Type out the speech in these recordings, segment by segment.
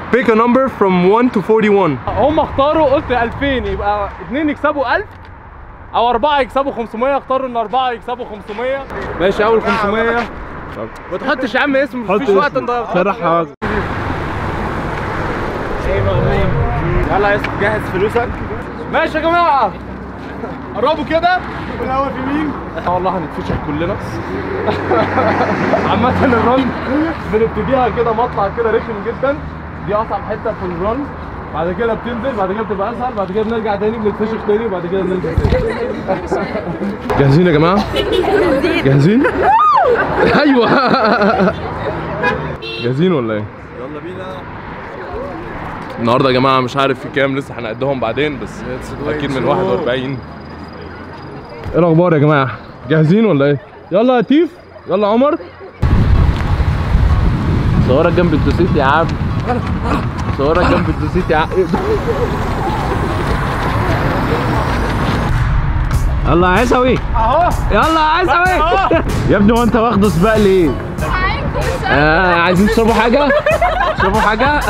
pick a number from 1 to 41 هم اختاروا قلت 2000 يبقى اتنين يكسبوا 1000 او اربعه يكسبوا 500 اختاروا ان اربعه يكسبوا 500 ماشي اول 500 ما تحطش يا عم اسم مفيش وقت نضيع صراحة يلا يا يوسف جهز فلوسك ماشي يا جماعه قربوا كده الاول في مين؟ اه والله هنتفشخ كلنا عامة الرن بنبتديها كده مطلع كده رخم جدا دي اصعب حته في الرن بعد كده بتنزل بعد كده بتبقى اسهل بعد كده بنرجع تاني بنتفشخ تاني وبعد كده بننزل تاني جاهزين يا جماعه؟ جاهزين؟ ايوه جاهزين ولا ايه؟ يلا بينا النهارده يا جماعه مش عارف في كام لسه هنعدهم بعدين بس اكيد من 41 ايه الاخبار يا جماعه جاهزين ولا ايه يلا يا تيف يلا عمر صورك جنب الدوسيت يا عم صورك جنب الدوسيت يا عم يلا يا عيسوي اهو يلا يا عيسوي يا ابني هو انت واخده سباق ليه؟ آه عايزين تشربوا حاجة؟ تشربوا حاجة؟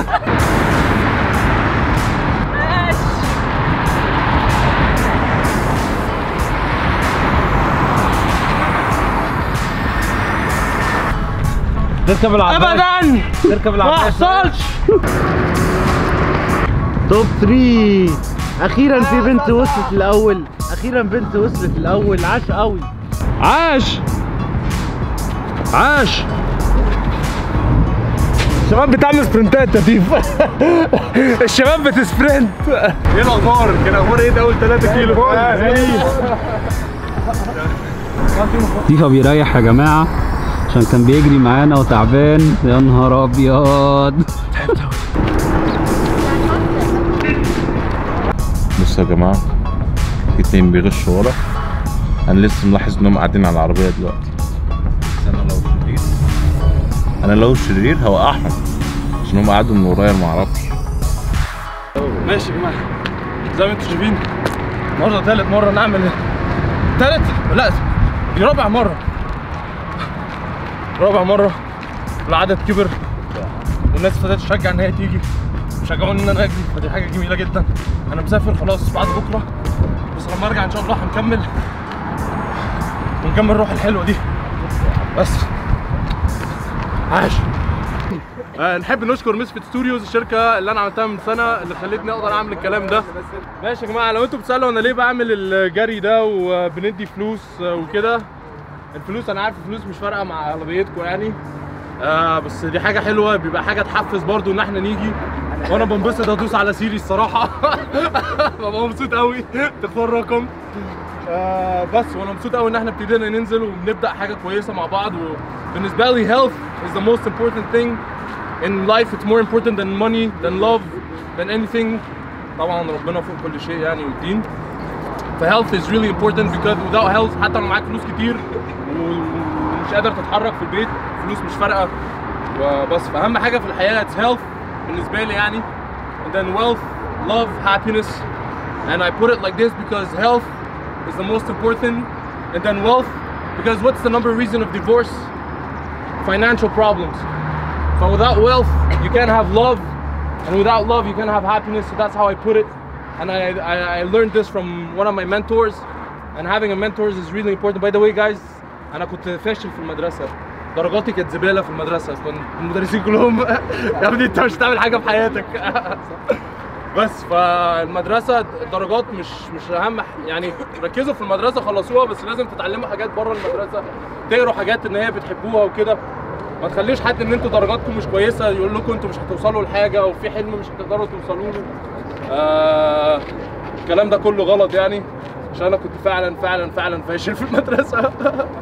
تركب العربية ابدا تركب ما العربية حصلش توب 3 اخيرا في بنت وصلت الاول اخيرا بنت وصلت الاول عاش قوي عاش عاش الشباب بتعمل سبرنتات يا تيف الشباب بتسبرنت ايه الاخبار؟ كان اخبار ايه ده اول 3 كيلو؟ تيفا بيريح يا جماعة عشان كان بيجري معانا وتعبان يا نهار ابيض بصوا يا جماعة في اتنين بيغشوا ورا أنا لسه ملاحظ إنهم قاعدين على العربية دلوقتي بس أنا لو شرير أنا لو شرير هوقعهم عشان هم قعدوا من ورايا معرفش ماشي يا جماعه زي ما انتم شايفين النهارده تالت مره نعمل تالت لا دي رابع مره رابع مره العدد كبر والناس ابتدت تشجع ان هي تيجي شجعوني ان انا اجري فدي حاجه جميله جدا انا مسافر خلاص بعد بكره بس لما ارجع ان شاء الله هنكمل ونكمل الروح الحلوه دي بس عاش آه، نحب نشكر مسفت ستوديوز الشركه اللي انا عملتها من سنه اللي خلتني اقدر اعمل الكلام ده ماشي يا جماعه لو انتوا بتسالوا انا ليه بعمل الجري ده وبندي فلوس آه، وكده الفلوس انا عارف الفلوس مش فارقه مع اغلبيتكم يعني آه بس دي حاجه حلوه بيبقى حاجه تحفز برضو ان احنا نيجي وانا بنبسط ادوس على سيري الصراحه ببقى مبسوط قوي تختار رقم آه بس وانا مبسوط قوي ان احنا ابتدينا ننزل وبنبدا حاجه كويسه مع بعض وبالنسبه لي health is the most important thing in life it's more important than money than love than anything طبعا ربنا فوق كل شيء يعني والدين ف health is really important because without health حتى لو معاك فلوس كتير ومش قادر تتحرك في البيت فلوس مش فارقه وبس فاهم حاجه في الحياه it's health بالنسبه لي يعني and then wealth love happiness and I put it like this because health is the most important and then wealth because what's the number reason of divorce financial problems so without wealth you can't have love and without love you can't have happiness so that's how I put it and I, I, I learned this from one of my mentors and having a mentor is really important by the way guys انا كنت فاشل في المدرسه درجاتي كانت زباله في المدرسه كنت المدرسين كلهم يا ابني انت مش هتعمل حاجه في حياتك بس فالمدرسه الدرجات مش مش اهم ح- يعني ركزوا في المدرسه خلصوها بس لازم تتعلموا حاجات بره المدرسه تقروا حاجات ان هي بتحبوها وكده ما تخليش حد ان انتوا درجاتكم مش كويسه يقول لكم انتوا مش هتوصلوا لحاجه او في حلم مش هتقدروا توصلوا له آه الكلام ده كله غلط يعني عشان انا كنت فعلا فعلا فعلا فاشل في المدرسه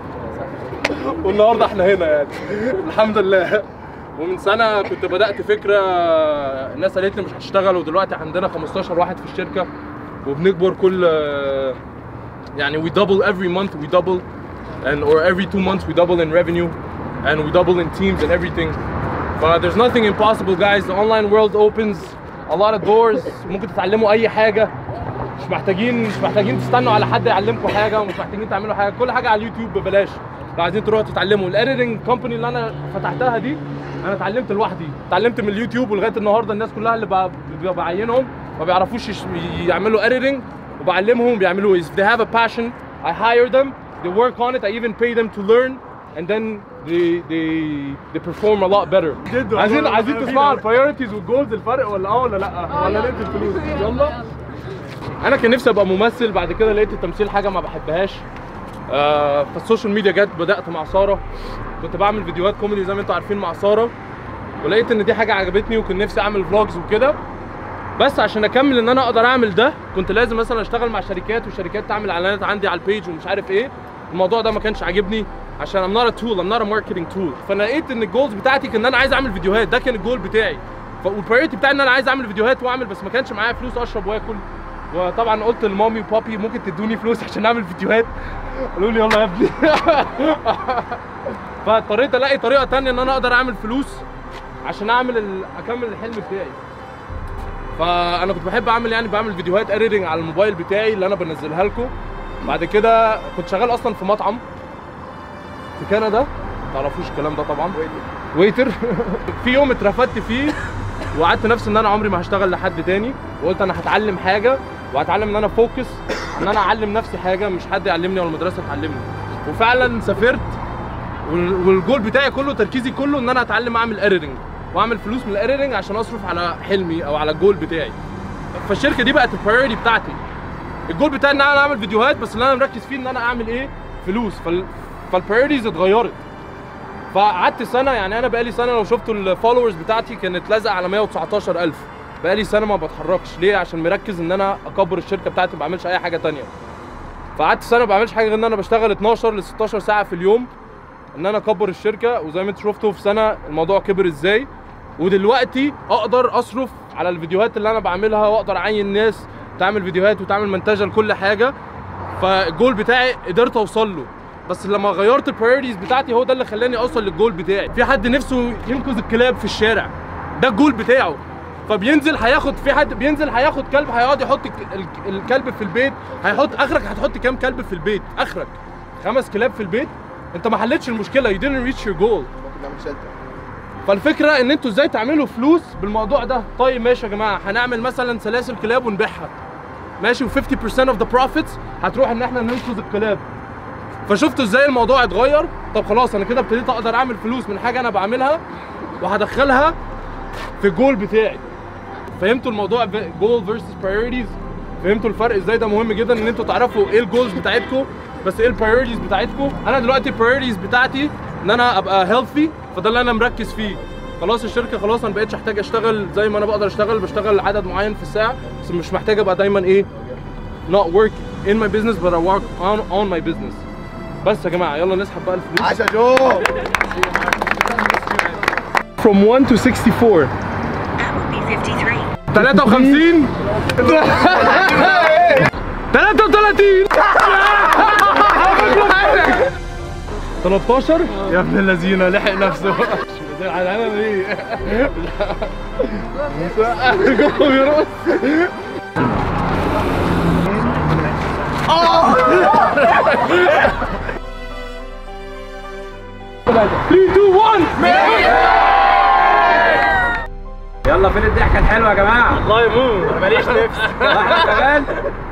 والنهارده احنا هنا يعني الحمد لله ومن سنه كنت بدات فكره الناس قالت لي مش هتشتغل ودلوقتي عندنا 15 واحد في الشركه وبنكبر كل يعني we double every month we double and or every two months we double in revenue and we double in teams and everything but there's nothing impossible guys the online world opens a lot of doors ممكن تتعلموا اي حاجه مش محتاجين مش محتاجين تستنوا على حد يعلمكم حاجه ومش محتاجين تعملوا حاجه كل حاجه على اليوتيوب ببلاش لو عايزين تروحوا تتعلموا الاديتنج كومباني اللي انا فتحتها دي انا اتعلمت لوحدي اتعلمت من اليوتيوب ولغايه النهارده الناس كلها اللي ب- ب- بعينهم ما بيعرفوش يش- يعملوا اديتنج وبعلمهم بيعملوا ايه if they have a passion I hire them they work on it I even pay them to learn and then they they they perform a lot better جد والله. عايزين عايزين أنا تسمعوا فينا. البرايورتيز والجولز الفرق ولا اه ولا لا ولا ندي الفلوس يلا انا كان نفسي ابقى ممثل بعد كده لقيت التمثيل حاجه ما بحبهاش آه فالسوشيال ميديا جت بدات مع ساره كنت بعمل فيديوهات كوميدي زي ما انتم عارفين مع ساره ولقيت ان دي حاجه عجبتني وكان نفسي اعمل فلوجز وكده بس عشان اكمل ان انا اقدر اعمل ده كنت لازم مثلا اشتغل مع شركات وشركات تعمل اعلانات عندي على البيج ومش عارف ايه الموضوع ده ما كانش عاجبني عشان I'm not a tool I'm not a marketing tool فانا لقيت ان الجولز بتاعتي كان ان انا عايز اعمل فيديوهات ده كان الجول بتاعي والبرايورتي بتاعي ان انا عايز اعمل فيديوهات واعمل بس ما كانش معايا فلوس اشرب واكل وطبعا قلت لمامي وبابي ممكن تدوني فلوس عشان اعمل فيديوهات قالوا لي يلا يا ابني فاضطريت الاقي طريقه تانية ان انا اقدر اعمل فلوس عشان اعمل ال... اكمل الحلم بتاعي فانا كنت بحب اعمل يعني بعمل فيديوهات اديتنج على الموبايل بتاعي اللي انا بنزلها لكم بعد كده كنت شغال اصلا في مطعم في كندا ما تعرفوش الكلام ده طبعا ويتر في يوم اترفدت فيه وقعدت نفسي ان انا عمري ما هشتغل لحد تاني وقلت انا هتعلم حاجه وهتعلم ان انا فوكس ان انا اعلم نفسي حاجه مش حد يعلمني ولا المدرسه تعلمني وفعلا سافرت وال- والجول بتاعي كله تركيزي كله ان انا اتعلم اعمل اديتنج واعمل فلوس من الاديتنج عشان اصرف على حلمي او على الجول بتاعي فالشركه دي بقت البرايورتي بتاعتي الجول بتاعي ان انا اعمل فيديوهات بس اللي انا مركز فيه ان انا اعمل ايه فلوس فال فالبرايورتيز اتغيرت فقعدت سنه يعني انا بقالي سنه لو شفتوا الفولورز بتاعتي كانت لازقه على 119000 بقالي سنه ما بتحركش ليه عشان مركز ان انا اكبر الشركه بتاعتي ما بعملش اي حاجه تانية فقعدت سنه ما بعملش حاجه غير ان انا بشتغل 12 ل 16 ساعه في اليوم ان انا اكبر الشركه وزي ما انتوا شفتوا في سنه الموضوع كبر ازاي ودلوقتي اقدر اصرف على الفيديوهات اللي انا بعملها واقدر اعين ناس تعمل فيديوهات وتعمل منتجه لكل حاجه فالجول بتاعي قدرت اوصل له بس لما غيرت البرايورتيز بتاعتي هو ده اللي خلاني اوصل للجول بتاعي في حد نفسه ينقذ الكلاب في الشارع ده الجول بتاعه فبينزل هياخد في حد بينزل هياخد كلب هيقعد يحط الك- ال- الكلب في البيت هيحط اخرك هتحط كام كلب في البيت اخرك خمس كلاب في البيت انت ما حلتش المشكله you didn't reach your goal ممكن نعمل شلتر فالفكره ان انتوا ازاي تعملوا فلوس بالموضوع ده طيب ماشي يا جماعه هنعمل مثلا سلاسل كلاب ونبيعها ماشي و 50% of the profits هتروح ان احنا ننقذ الكلاب فشفتوا ازاي الموضوع اتغير طب خلاص انا كده ابتديت اقدر اعمل فلوس من حاجه انا بعملها وهدخلها في الجول بتاعي فهمتوا الموضوع جول فيرسس برايورتيز فهمتوا الفرق ازاي ده مهم جدا ان انتوا تعرفوا ايه الجولز بتاعتكم بس ايه البرايورتيز بتاعتكم انا دلوقتي البرايورتيز بتاعتي ان انا ابقى هيلثي فده اللي انا مركز فيه خلاص الشركه خلاص انا بقيتش احتاج اشتغل زي ما انا بقدر اشتغل بشتغل عدد معين في الساعه بس مش محتاج ابقى دايما ايه not work in my business but I work on on my business بس يا جماعه يلا نسحب بقى الفلوس عاش يا جو from 1 to 64 That would be 53. 53 33 13 يا ابن الذين لحق نفسه على انا ايه جوه بيرقص Three, two, one. يلا فين الضحكه الحلوه يا جماعه الله يموت ماليش نفس واحده كمان